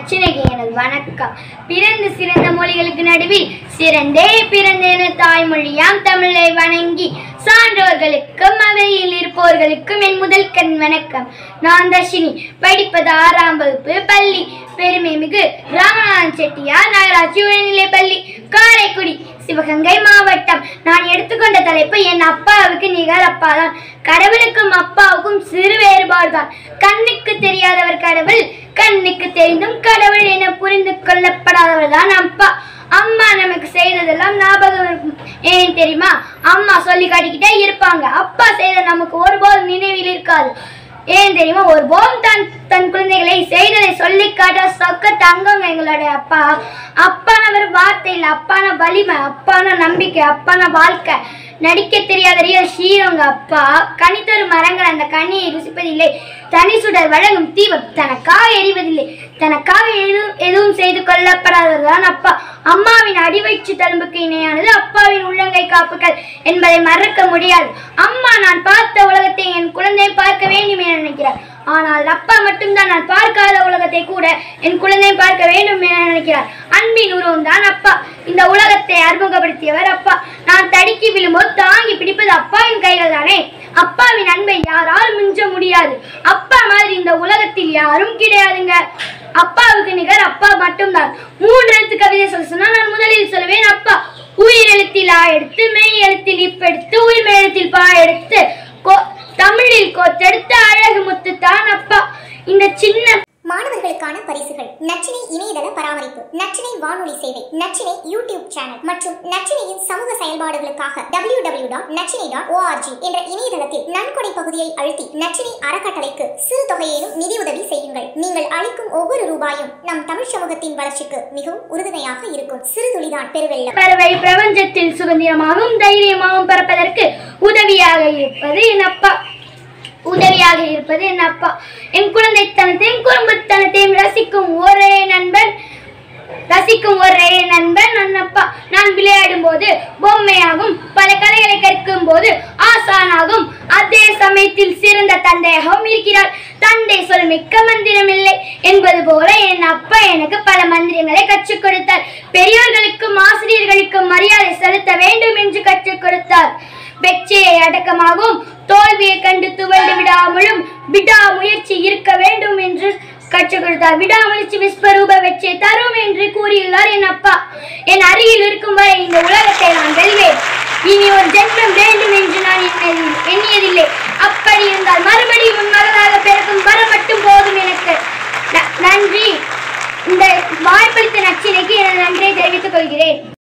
நச்சினைக்கு எனது வணக்கம் பிறந்து சிறந்த மொழிகளுக்கு நடுவில் சிறந்தே பிறந்தேன தாய்மொழியாம் தமிழை வணங்கி சான்றோர்களுக்கும் அவையில் இருப்போர்களுக்கும் என் முதல் கண் வணக்கம் நான் தர்ஷினி படிப்பது ஆறாம் வகுப்பு பள்ளி பெருமை மிகு ராமநாதன் செட்டியார் நகராட்சி உயர்நிலைப் பள்ளி காரைக்குடி சிவகங்கை மாவட்டம் நான் எடுத்துக்கொண்ட தலைப்பு என் அப்பாவுக்கு நிகர் அப்பா தான் கடவுளுக்கும் அப்பாவுக்கும் சிறு வேறுபாடு தான் கண்ணுக்கு தெரியாதவர் கடவுள் கண்ணுக்கு தெரிந்தும் கடவுள் என புரிந்து கொள்ளப்படாதவர் தான் அப்பா அம்மா நமக்கு செய்ததெல்லாம் ஞாபகம் இருக்கும் ஏன் தெரியுமா அம்மா சொல்லி காட்டிக்கிட்டே இருப்பாங்க அப்பா செய்த நமக்கு ஒருபோதும் நினைவில் இருக்காது ஏன் தெரியுமா ஒரு போம் தன் தன் குழந்தைகளை செய்ததை சொல்லி காட்ட சொக்க தங்கம் எங்களுடைய அப்பா அப்பானவர் வார்த்தை இல்லை அப்பான வலிமை அப்பான நம்பிக்கை அப்பான வாழ்க்கை நடிக்க தெரியாத ரியல் ஸ்ரீரங்க அப்பா கனி தரும் மரங்கள் அந்த கனியை ருசிப்பதில்லை தனி சுடர் வழங்கும் தீபம் தனக்காக எரிவதில்லை தனக்காக எதுவும் எதுவும் செய்து கொள்ளப்படாததுதான் அப்பா அம்மாவின் அடிவயிற்று தழும்புக்கு இணையானது அப்பாவின் உள்ளங்கை காப்புகள் என்பதை மறக்க முடியாது அம்மா நான் பார்த்த உலகத்தை என் குழந்தை பார்க்க வேண்டும் என நினைக்கிறார் ஆனால் அப்பா மட்டும்தான் நான் பார்க்காத உலகத்தை கூட என் குழந்தை பார்க்க வேண்டும் என நினைக்கிறார் அன்பின் உருவம் தான் அப்பா இந்த உலகத்தை அறிமுகப்படுத்தியவர் அப்பா நான் தடுக்கி விழும்போது தாங்கி பிடிப்பது அப்பாவின் கைகள் தானே அப்பாவின் அன்பை யாராலும் மிஞ்ச முடியாது அப்பா மாதிரி இந்த உலகத்தில் யாரும் கிடையாதுங்க அப்பாவுக்கு நிகர் அப்பா மட்டும்தான் மூன்று எழுத்து கவிதை சொல்ல சொன்னா நான் முதலில் சொல்லுவேன் அப்பா உயிர் எழுத்தில் ஆ எடுத்து மெய் எழுத்தில் இப்பெடுத்து உயிர் எழுத்தில் பா எடுத்து கோ- தமிழில் கோத்தெடுத்த அழகு முத்து தான் அப்பா இந்த சின்ன மாணவர்களுக்கான பரிசுகள் நச்சினை இணையதள பராமரிப்பு நச்சினை வானொலி சேவை நச்சினை யூடியூப் சேனல் மற்றும் நச்சினையின் சமூக செயல்பாடுகளுக்காக W W dot Nachinai dot ORG என்ற இணையதளத்தில் நன்கொடை பகுதியை அழுத்தி நச்சினை அறக்கட்டளைக்கு சிறு தொகையிலும் நிதி உதவி செய்யுங்கள் நீங்கள் அளிக்கும் ஒவ்வொரு ரூபாயும் நம் தமிழ் சமூகத்தின் வளர்ச்சிக்கு மிகவும் உறுதுணையாக இருக்கும் சிறு துளிதான் பெருவெள்ளம் பறவை பிரபஞ்சத்தில் சுதந்திரமாகவும் தைரியமாகவும் பறப்பதற்கு உதவியாக இருப்பது என் அப்பா உதவியாக இருப்பது என் அப்பா என் குழந்தைத்தனத்தையும் குடும்பத்தனத்தையும் ரசிக்கும் ஒரே நண்பன் ரசிக்கும் ஒரே நண்பன் நன் அப்பா நான் விளையாடும் போது பொம்மையாகும் பல கலைகளை கற்கும் போது ஆசானாகும் அதே சமயத்தில் சிறந்த தந்தையாகவும் இருக்கிறார் தந்தை சொல் மிக்க மந்திரம் இல்லை என்பது போல என் அப்பா எனக்கு பல மந்திரங்களை கற்றுக் கொடுத்தார் பெரியோர்களுக்கும் ஆசிரியர்களுக்கும் மரியாதை செலுத்த வேண்டும் என்று கற்றுக் கொடுத்தார் வெற்றியை அடக்கமாகவும் தோல்வியை கண்டு துவண்டு விடாமலும் விடாமுயற்சி இருக்க வேண்டும் என்று கற்றுக் கொடுத்தார் விடாமுயற்சி விஸ்வரூப வெற்றியை தரும் என்று கூறியுள்ளார் என் அப்பா என் அருகில் இருக்கும் வரை இந்த உலகத்தை நான் வெல்வேன் இனி ஒரு ஜென்மம் வேண்டும் என்று நான் எண்ணி- எண்ணியதில்லை அப்படி இருந்தால் மறுபடியும் உன் மகனாக பிறக்கும் வர மட்டும் போதும் எனக்கு ந- நன்றி இந்த வாய்ப்பளித்த நச்சினைக்கு எனது நன்றியை தெரிவித்துக் கொள்கிறேன்